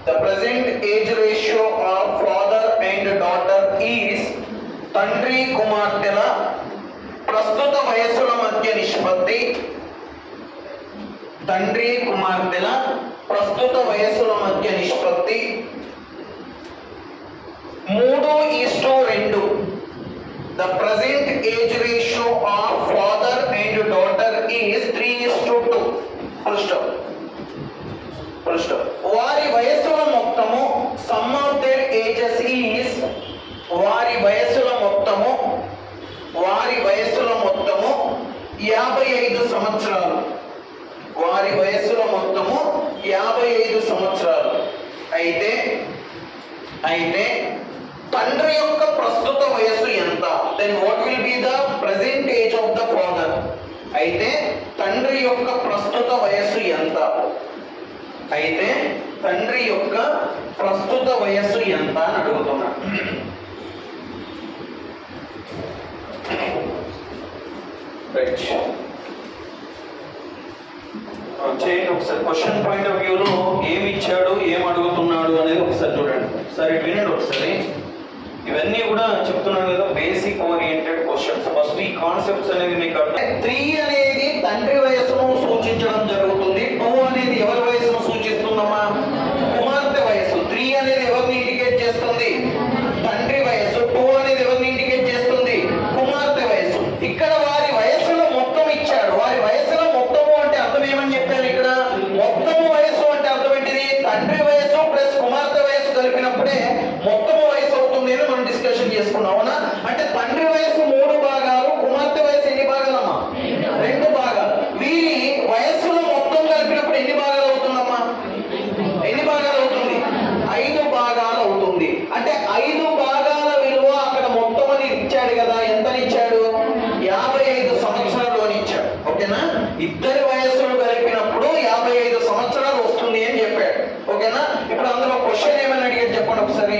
The present age ratio of father and daughter is తండ్రి కుమార్తెల ప్రస్తుత వయస్సుల మధ్య నిష్పత్తి తండ్రి కుమార్తెల ప్రస్తుత వయస్సుల మధ్య నిష్పత్తి మూడు ఈస్టు రెండు the present age ratio of father and daughter is three is to two full stop full stop వారి వయస్సుల మొత్తము sum of their ages is వారి వయస్సుల మొత్తము వారి వయస్సుల మొత్తము యాభై ఐదు సంవత్సరాలు వారి వయస్సుల మొత్తము యాభై ఐదు సంవత్సరాలు అయితే అయితే తండ్రి యొక్క ప్రస్తుత వయస్సు ఎంత then what will be the present age of the father అయితే తండ్రి యొక్క ప్రస్తుత వయస్సు ఎంత అయితే తండ్రి యొక్క ప్రస్తుత వయస్సు ఎంత అని అడుగుతున్నా రైట్ చేయండి ఒకసారి క్వశ్చన్ పాయింట్ ఆఫ్ వ్యూలో ఏమి ఇచ్చాడు ఏం అడుగుతున్నాడు అనేది ఒకసారి చూడండి సరే వినండి ఒకసారి ఇవన్నీ కూడా చెప్తున్నాను కదా బేసిక్ ఓరియంటెడ్ క్వశ్చన్స్ ఫస్ట్ ఈ కాన్సెప్ట్స్ అనేది మీకు అర్థం త్రీ అనేది తండ్రి వయసును సూచించడం జరుగుతుంది టూ అనేది ఎవరి వయసును సూచిస్తుందమ్మా కుమార్తె వయసు త్రీ అనేది ఎవరిని ఇండికేట్ చేస్తుంది తండ్రి వయసు టూ అనేది ఎవరిని ఇండికేట్ చేస్తుంది కుమార్తె వయసు ఇక్కడ వారి వయసులో మొత్తం ఇచ్చాడు వారి వయసులో మొత్తము అంటే అర్థం ఏమని చెప్పారు ఇక్కడ మొత్తము వయసు అంటే అర్థం ఏంటిది తండ్రి వయసు ప్లస్ కుమార్తె వయసు కలిపినప్పుడే మొత్తము వయసు అవుతుంది అని మనం డిస్కషన్ చేసుకున్నాం అవునా అంటే తండ్రి వయసు మూడు భాగాలు కుమార్తె వయసు ఎన్ని భాగాలమ్మా రెండు భాగాలు వీరి వయస్సులో మొత్తం కలిపినప్పుడు ఎన్ని భాగాలు అవుతుందమ్మా ఎన్ని భాగాలు అవుతుంది ఐదు భాగాలు అవుతుంది అంటే ఐదు భాగాల విలువ అక్కడ మొత్తం అని ఇచ్చాడు కదా ఎంత ఇచ్చాడు యాభై ఐదు సంవత్సరాలు అని ఇచ్చాడు ఓకేనా ఇద్దరి వయస్సులు కలిపినప్పుడు యాభై ఐదు సంవత్సరాలు వస్తుంది అని చెప్పాడు ఓకేనా ఇప్పుడు అందులో క్వశ్చన్ ఏమని అడిగాడు చెప్పండి ఒకసారి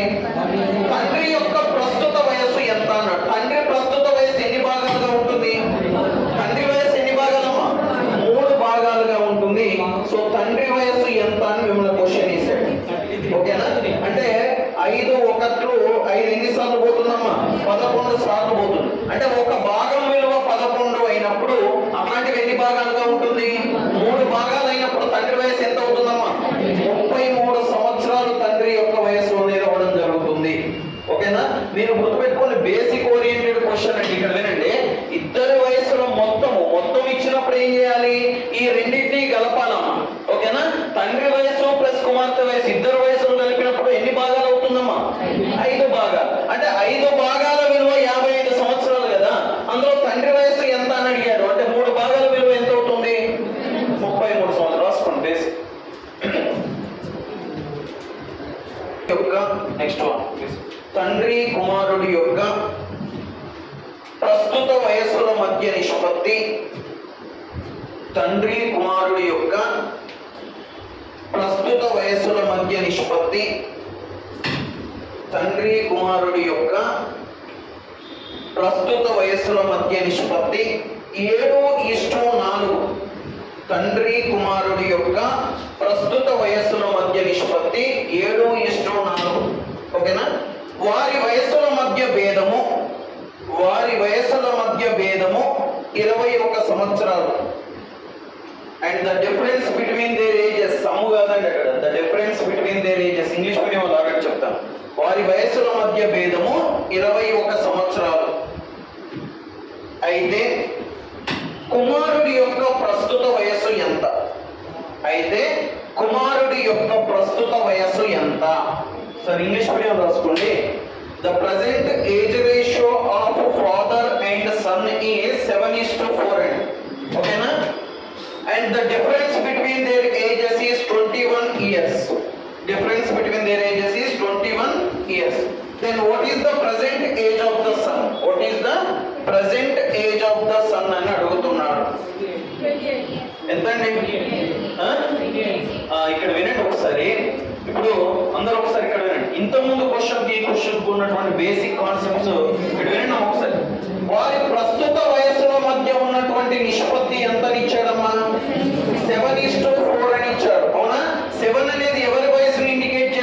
తండ్రి యొక్క ప్రస్తుత వయస్సు ఎంత అన్నాడు తండ్రి ప్రస్తుత వయస్సు ఎన్ని భాగాలుగా ఉంటుంది తండ్రి వయస్సు ఎన్ని భాగాలమ్మా మూడు భాగాలుగా ఉంటుంది సో తండ్రి వయస్సు ఎంత అని మిమ్మల్ని క్వశ్చన్ వేసాడు ఓకేనా అంటే ఐదు ఒకట్లు ఐదు ఎన్నిసార్లు పోతుందమ్మా పదకొండు సార్లు పోతుంది అంటే ఒక భాగం విలువ పదకొండు అయినప్పుడు అట్లాంటివి ఎన్ని భాగాలుగా ఉంటుంది మూడు భాగాలు అయినప్పుడు తండ్రి వయసు ఎంత అవుతుందమ్మా ముప్పై మూడు సంవత్సరాలు తండ్రి యొక్క వయసు అనేది అవ్వడం జరుగుతుంది ఓకేనా మీరు గుర్తుపెట్టుకోండి బేసిక్ ఓరియంటెడ్ క్వశ్చన్ అండి ఇక్కడ వినండి ఇద్దరి వయసులో మొత్తము మొత్తం ఇచ్చినప్పుడు ఏం చేయాలి ఈ రెండింటినీ కలపాలమ్మా ఓకేనా తండ్రి వయసు ప్లస్ కుమార్తె వయసు ఇద్దరు వయసులు కలిపినప్పుడు ఎన్ని భాగాలు అవుతుందమ్మా ఐదు భాగాలు అంటే ఐదు భాగాల విలువ యాభై ఐదు సంవత్సరాలు కదా అందులో తండ్రి వయసు ఎంత అని అడిగాడు అంటే మూడు భాగాల విలువ ఎంత అవుతుంది ముప్పై మూడు సంవత్సరాలు రాసుకోండి బేసిక్ యొక్క నెక్స్ట్ వన్ తండ్రి కుమారుడి యొక్క ప్రస్తుత వయస్సుల మధ్య నిష్పత్తి తండ్రి కుమారుడి యొక్క ప్రస్తుత వయస్సుల మధ్య నిష్పత్తి తండ్రి కుమారుడి యొక్క ప్రస్తుత వయస్సుల మధ్య నిష్పత్తి ఏడు ఇష్టం నాలుగు తండ్రి కుమారుడి యొక్క ప్రస్తుత వయస్సుల మధ్య నిష్పత్తి ఏడు ఇష్టం నాలుగు ఓకేనా వారి వయస్సుల మధ్య భేదము వారి వయస్సుల మధ్య భేదము ఇరవై ఒక సంవత్సరాలు and the difference between their ages sum కాదండి అక్కడ the difference between their ages English medium లాగా చెప్తాను వారి వయస్సుల మధ్య భేదము ఇరవై ఒక సంవత్సరాలు అయితే కుమారుడి యొక్క ప్రస్తుత వయస్సు ఎంత అయితే కుమారుడి యొక్క ప్రస్తుత వయస్సు ఎంత సార్ ఇంగ్లీష్ మీడియం రాసుకోండి the present age ratio of father and son is seven is to four and ఓకేనా and the difference between their ages is 21 years difference between their ages is 21 years then what is the present age of the son what is the present age of the son అని అడుగుతున్నాడు ఎంతండి ఆ? ఆ, ఇక్కడ వినండి ఒకసారి ఇప్పుడు అందరూ ఒకసారి ఇక్కడ వినండి ఇంత ముందు క్వశ్చన్ ఈ క్వశ్చన్ ఉన్నటువంటి బేసిక్ కాన్సెప్ట్స్ ఇక్కడ వినండి ఒకసారి వారి ప్రస్తుత వయస్సుల మధ్య ఉన్నటువంటి నిష్పత్తి ఎంత ఇచ్చాడమ్మా సెవెన్ ఇస్ టు ఫోర్ అని ఇచ్చాడు అవునా సెవెన్ అనేది ఎవరి వయసుని ఇండికేట్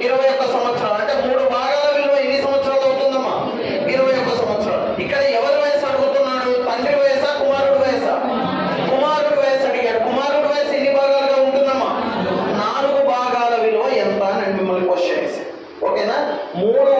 ఇరవై ఒక్క సంవత్సరాలు అంటే మూడు భాగాల విలువ ఎన్ని సంవత్సరాలు అవుతుందమ్మా ఇరవై ఒక్క సంవత్సరాలు ఇక్కడ ఎవరి వయసు అడుగుతున్నాడు తండ్రి వయసా కుమారుడు వయసా కుమారుడు వయసు అడిగాడు కుమారుడు వయసు ఎన్ని భాగాలుగా ఉంటుందమ్మా నాలుగు భాగాల విలువ ఎంత అని నేను మిమ్మల్ని క్వశ్చన్ వేసాను ఓకేనా మూడు